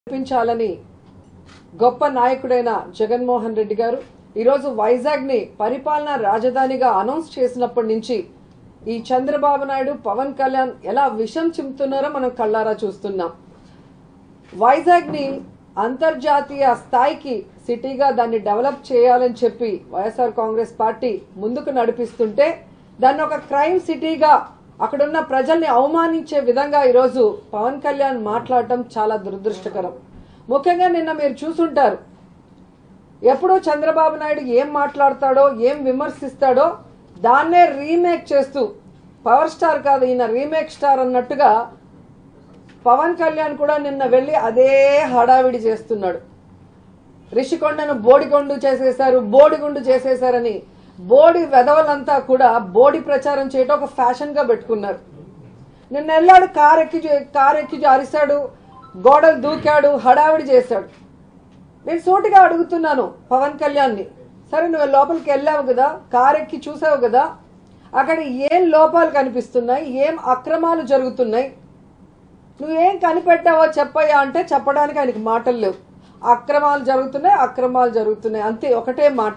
నడిపించాలని గొప్ప నాయకుడైన జగన్మోహన్ రెడ్డి గారు ఈరోజు వైజాగ్ ని పరిపాలనా రాజధానిగా అనౌన్స్ చేసినప్పటి నుంచి ఈ చంద్రబాబు నాయుడు పవన్ కళ్యాణ్ ఎలా విషం చిమ్ముతున్నారో మనం కళ్ళారా చూస్తున్నాం వైజాగ్ ని అంతర్జాతీయ స్థాయికి సిటీగా దాన్ని డెవలప్ చేయాలని చెప్పి వైఎస్ఆర్ కాంగ్రెస్ పార్టీ ముందుకు నడిపిస్తుంటే దాన్ని ఒక క్రైమ్ సిటీగా అక్కడున్న ప్రజల్ని అవమానించే విధంగా ఈరోజు పవన్ కళ్యాణ్ మాట్లాడటం చాలా దురదృష్టకరం ముఖ్యంగా నిన్న మీరు చూసుంటారు ఎప్పుడూ చంద్రబాబు నాయుడు ఏం మాట్లాడతాడో ఏం విమర్శిస్తాడో దాన్నే రీమేక్ చేస్తూ పవర్ స్టార్ కాదు ఈయన రీమేక్ స్టార్ అన్నట్టుగా పవన్ కళ్యాణ్ కూడా నిన్న వెళ్లి అదే హడావిడి చేస్తున్నాడు రిషికొండను బోడికొండు చేసేశారు బోడిగుండు చేసేశారని బోడి వెధవలంతా కూడా బోడి ప్రచారం చేయటం ఒక ఫ్యాషన్ గా పెట్టుకున్నారు నిన్న వెళ్ళాడు కార్ ఎక్కి చే- కార్ ఎక్కి అరిశాడు గోడలు దూకాడు హడావిడి చేశాడు నేను సూటిగా అడుగుతున్నాను పవన్ కళ్యాణ్ని సరే నువ్వు లోపలికి వెళ్ళావు కదా కార్ ఎక్కి చూసావు కదా అక్కడ ఏం లోపాలు కనిపిస్తున్నాయి ఏం అక్రమాలు జరుగుతున్నాయి నువ్వేం కనిపెట్టావో చెప్పయ్యా అంటే చెప్పడానికి ఆయనకి మాటలు లేవు అక్రమాలు జరుగుతున్నాయి అక్రమాలు జరుగుతున్నాయి అంతే ఒకటే మాట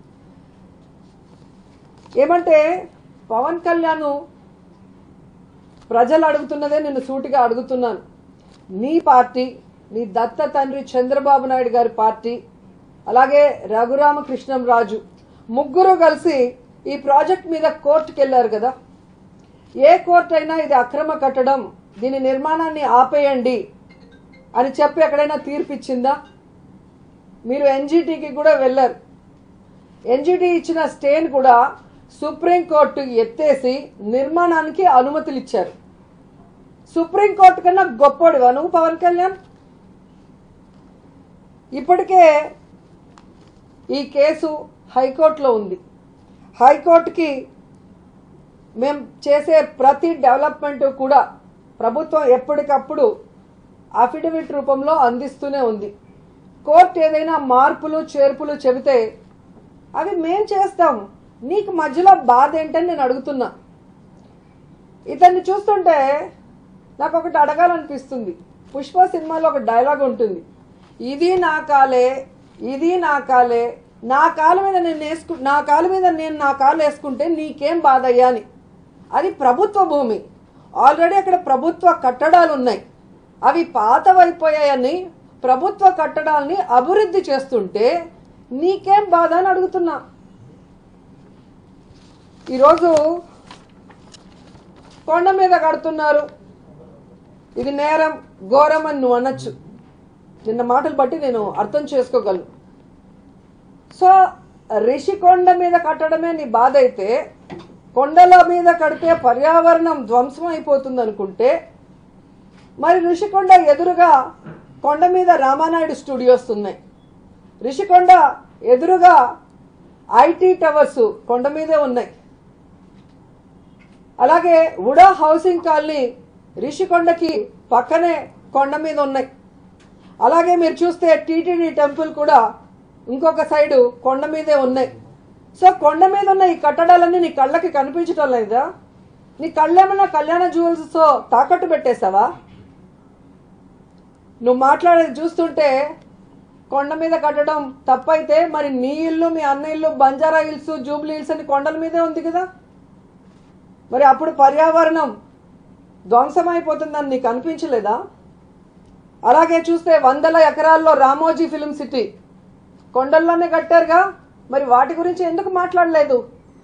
ఏమంటే పవన్ కళ్యాణ్ ప్రజలు అడుగుతున్నదే నేను సూటిగా అడుగుతున్నాను నీ పార్టీ నీ దత్త తండ్రి చంద్రబాబు నాయుడు గారి పార్టీ అలాగే రఘురామకృష్ణం రాజు ముగ్గురు కలిసి ఈ ప్రాజెక్ట్ మీద కోర్టుకు వెళ్లారు కదా ఏ కోర్టు అయినా ఇది అక్రమ కట్టడం దీని నిర్మాణాన్ని ఆపేయండి అని చెప్పి ఎక్కడైనా తీర్పు ఇచ్చిందా మీరు ఎన్జిటికి కూడా వెళ్ళారు ఎన్జిటి ఇచ్చిన స్టేని కూడా సుప్రీంకోర్టు ఎత్తేసి నిర్మాణానికి అనుమతులు ఇచ్చారు సుప్రీంకోర్టు కన్నా గొప్పోడివా నువ్వు పవన్ కళ్యాణ్ ఇప్పటికే ఈ కేసు హైకోర్టులో ఉంది హైకోర్టుకి మేము చేసే ప్రతి డెవలప్మెంట్ కూడా ప్రభుత్వం ఎప్పటికప్పుడు అఫిడవిట్ రూపంలో అందిస్తూనే ఉంది కోర్టు ఏదైనా మార్పులు చేర్పులు చెబితే అవి మేం చేస్తాం నీకు మధ్యలో బాధ ఏంటని నేను అడుగుతున్నా ఇతన్ని చూస్తుంటే నాకు ఒకటి అడగాలనిపిస్తుంది పుష్ప సినిమాలో ఒక డైలాగ్ ఉంటుంది ఇది నా కాలే ఇది నా కాలే నా కాలు మీద నేను వేసుకు నా కాలు మీద నేను నా కాలు వేసుకుంటే నీకేం బాధ అయ్యా అని అది ప్రభుత్వ భూమి ఆల్రెడీ అక్కడ ప్రభుత్వ కట్టడాలు ఉన్నాయి అవి పాతవైపోయాయని ప్రభుత్వ కట్టడాల్ని అభివృద్ధి చేస్తుంటే నీకేం బాధ అని అడుగుతున్నా ఈరోజు కొండ మీద కడుతున్నారు ఇది నేరం ఘోరం అని నువ్వు అనొచ్చు నిన్న మాటలు బట్టి నేను అర్థం చేసుకోగలను సో రిషికొండ మీద కట్టడమే నీ బాధ అయితే కొండల మీద కడితే పర్యావరణం ధ్వంసం అయిపోతుంది అనుకుంటే మరి ఋషికొండ ఎదురుగా కొండ మీద రామానాయుడు స్టూడియోస్ ఉన్నాయి రిషికొండ ఎదురుగా ఐటీ టవర్స్ కొండ మీదే ఉన్నాయి అలాగే ఉడా హౌసింగ్ కాలనీ రిషికొండకి పక్కనే కొండ మీద ఉన్నాయి అలాగే మీరు చూస్తే టీటీడీ టెంపుల్ కూడా ఇంకొక సైడు కొండ మీదే ఉన్నాయి సో కొండ మీద ఉన్న ఈ కట్టడాలన్నీ నీ కళ్ళకి కనిపించటం లేదా నీ కళ్ళేమన్నా కళ్యాణ జ్యువెల్స్తో తాకట్టు పెట్టేశావా నువ్వు మాట్లాడేది చూస్తుంటే కొండ మీద కట్టడం తప్పైతే మరి నీ ఇల్లు మీ అన్న ఇల్లు బంజారా హిల్స్ జూబ్లీ హిల్స్ అని కొండల మీదే ఉంది కదా మరి అప్పుడు పర్యావరణం ధ్వంసమైపోతుందని నీకు అనిపించలేదా అలాగే చూస్తే వందల ఎకరాల్లో రామోజీ ఫిలిం సిటీ కొండల్లోనే కట్టారుగా మరి వాటి గురించి ఎందుకు మాట్లాడలేదు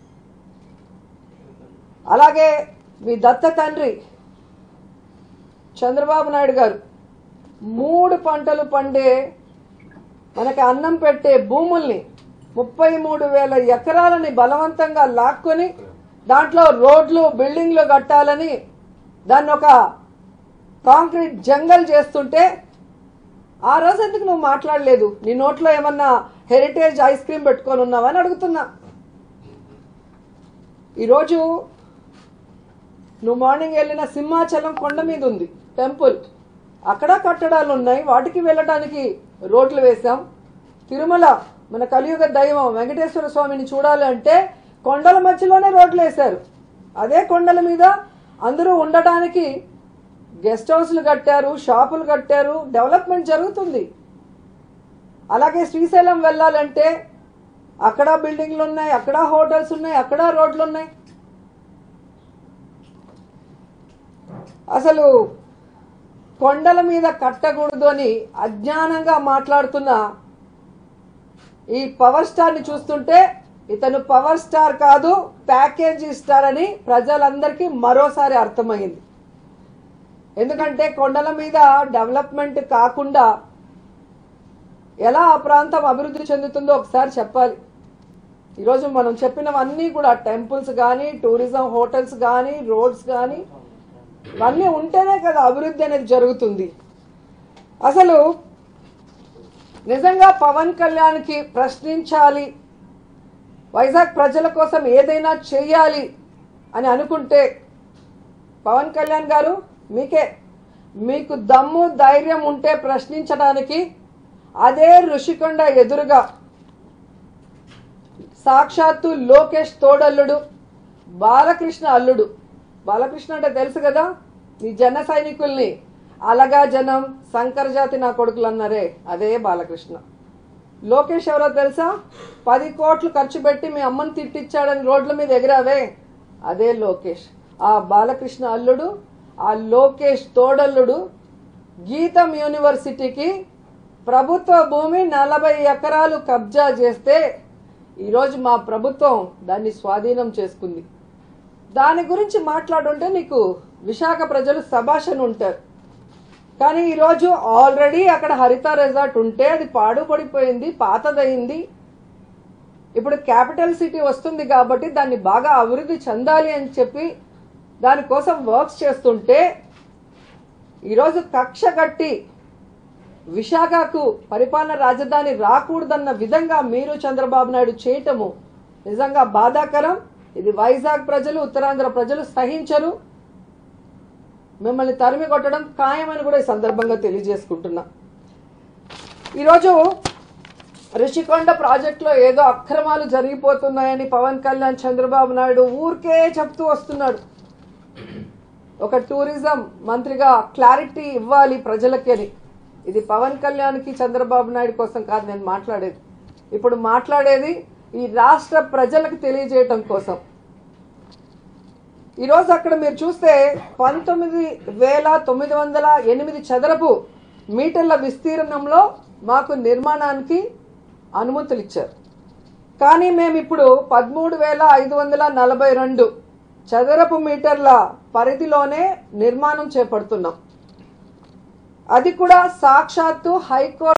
అలాగే మీ దత్త తండ్రి చంద్రబాబు నాయుడు గారు మూడు పంటలు పండే మనకి అన్నం పెట్టే భూముల్ని ముప్పై మూడు వేల ఎకరాలని బలవంతంగా లాక్కొని దాంట్లో రోడ్లు బిల్డింగ్లు కట్టాలని దాన్ని ఒక కాంక్రీట్ జంగల్ చేస్తుంటే ఆ రోజు ఎందుకు నువ్వు మాట్లాడలేదు నీ నోట్లో ఏమన్నా హెరిటేజ్ ఐస్ క్రీమ్ పెట్టుకొని ఉన్నావా అని అడుగుతున్నా ఈరోజు నువ్వు మార్నింగ్ వెళ్ళిన సింహాచలం కొండ మీద ఉంది టెంపుల్ అక్కడ కట్టడాలు ఉన్నాయి వాటికి వెళ్ళడానికి రోడ్లు వేశాం తిరుమల మన కలియుగ దైవం వెంకటేశ్వర స్వామిని చూడాలి అంటే కొండల మధ్యలోనే రోడ్లు వేశారు అదే కొండల మీద అందరూ ఉండటానికి గెస్ట్ హౌస్లు కట్టారు షాపులు కట్టారు డెవలప్మెంట్ జరుగుతుంది అలాగే శ్రీశైలం వెళ్ళాలంటే అక్కడ బిల్డింగ్లు ఉన్నాయి అక్కడ హోటల్స్ ఉన్నాయి అక్కడ రోడ్లు ఉన్నాయి అసలు కొండల మీద కట్టకూడదు అని అజ్ఞానంగా మాట్లాడుతున్న ఈ పవర్ స్టార్ ని చూస్తుంటే ఇతను పవర్ స్టార్ కాదు ప్యాకేజీ స్టార్ అని ప్రజలందరికీ మరోసారి అర్థమైంది ఎందుకంటే కొండల మీద డెవలప్మెంట్ కాకుండా ఎలా ఆ ప్రాంతం అభివృద్ధి చెందుతుందో ఒకసారి చెప్పాలి ఈరోజు మనం చెప్పినవన్నీ కూడా టెంపుల్స్ కానీ టూరిజం హోటల్స్ కానీ రోడ్స్ కానీ ఇవన్నీ ఉంటేనే కదా అభివృద్ధి అనేది జరుగుతుంది అసలు నిజంగా పవన్ కళ్యాణ్కి ప్రశ్నించాలి వైజాగ్ ప్రజల కోసం ఏదైనా చేయాలి అని అనుకుంటే పవన్ కళ్యాణ్ గారు మీకే మీకు దమ్ము ధైర్యం ఉంటే ప్రశ్నించడానికి అదే ఋషికొండ ఎదురుగా సాక్షాత్తు లోకేష్ తోడల్లుడు బాలకృష్ణ అల్లుడు బాలకృష్ణ అంటే తెలుసు కదా ఈ జన సైనికుల్ని అలగా జనం శంకర జాతి నా కొడుకులు అన్నారే అదే బాలకృష్ణ లోకేష్ ఎవరో తెలుసా పది కోట్లు ఖర్చు పెట్టి మీ అమ్మని తిట్టిచ్చాడని రోడ్ల మీద ఎగిరావే అదే లోకేష్ ఆ బాలకృష్ణ అల్లుడు ఆ లోకేష్ తోడల్లుడు గీతం యూనివర్సిటీకి ప్రభుత్వ భూమి నలభై ఎకరాలు కబ్జా చేస్తే ఈరోజు మా ప్రభుత్వం దాన్ని స్వాధీనం చేసుకుంది దాని గురించి మాట్లాడుంటే నీకు విశాఖ ప్రజలు సభాషను ఉంటారు కానీ ఈరోజు ఆల్రెడీ అక్కడ హరిత రిసార్ట్ ఉంటే అది పాడుపడిపోయింది పాతదయింది ఇప్పుడు క్యాపిటల్ సిటీ వస్తుంది కాబట్టి దాన్ని బాగా అభివృద్ధి చెందాలి అని చెప్పి దానికోసం వర్క్స్ చేస్తుంటే ఈరోజు కక్ష కట్టి విశాఖకు పరిపాలన రాజధాని రాకూడదన్న విధంగా మీరు చంద్రబాబు నాయుడు చేయటము నిజంగా బాధాకరం ఇది వైజాగ్ ప్రజలు ఉత్తరాంధ్ర ప్రజలు సహించరు మిమ్మల్ని తరిమి కొట్టడం ఖాయమని కూడా ఈ సందర్భంగా తెలియజేసుకుంటున్నా ఈరోజు రిషికొండ ప్రాజెక్టులో ఏదో అక్రమాలు జరిగిపోతున్నాయని పవన్ కళ్యాణ్ చంద్రబాబు నాయుడు ఊరికే చెప్తూ వస్తున్నాడు ఒక టూరిజం మంత్రిగా క్లారిటీ ఇవ్వాలి ప్రజలకి అని ఇది పవన్ కళ్యాణ్కి చంద్రబాబు నాయుడు కోసం కాదు నేను మాట్లాడేది ఇప్పుడు మాట్లాడేది ఈ రాష్ట్ర ప్రజలకు తెలియజేయటం కోసం ఈరోజు అక్కడ మీరు చూస్తే పంతొమ్మిది వేల తొమ్మిది వందల ఎనిమిది చదరపు మీటర్ల విస్తీర్ణంలో మాకు నిర్మాణానికి అనుమతులు ఇచ్చారు కానీ మేము ఇప్పుడు పదమూడు వేల ఐదు వందల నలభై రెండు చదరపు మీటర్ల పరిధిలోనే నిర్మాణం చేపడుతున్నాం అది కూడా సాక్షాత్తు హైకోర్టు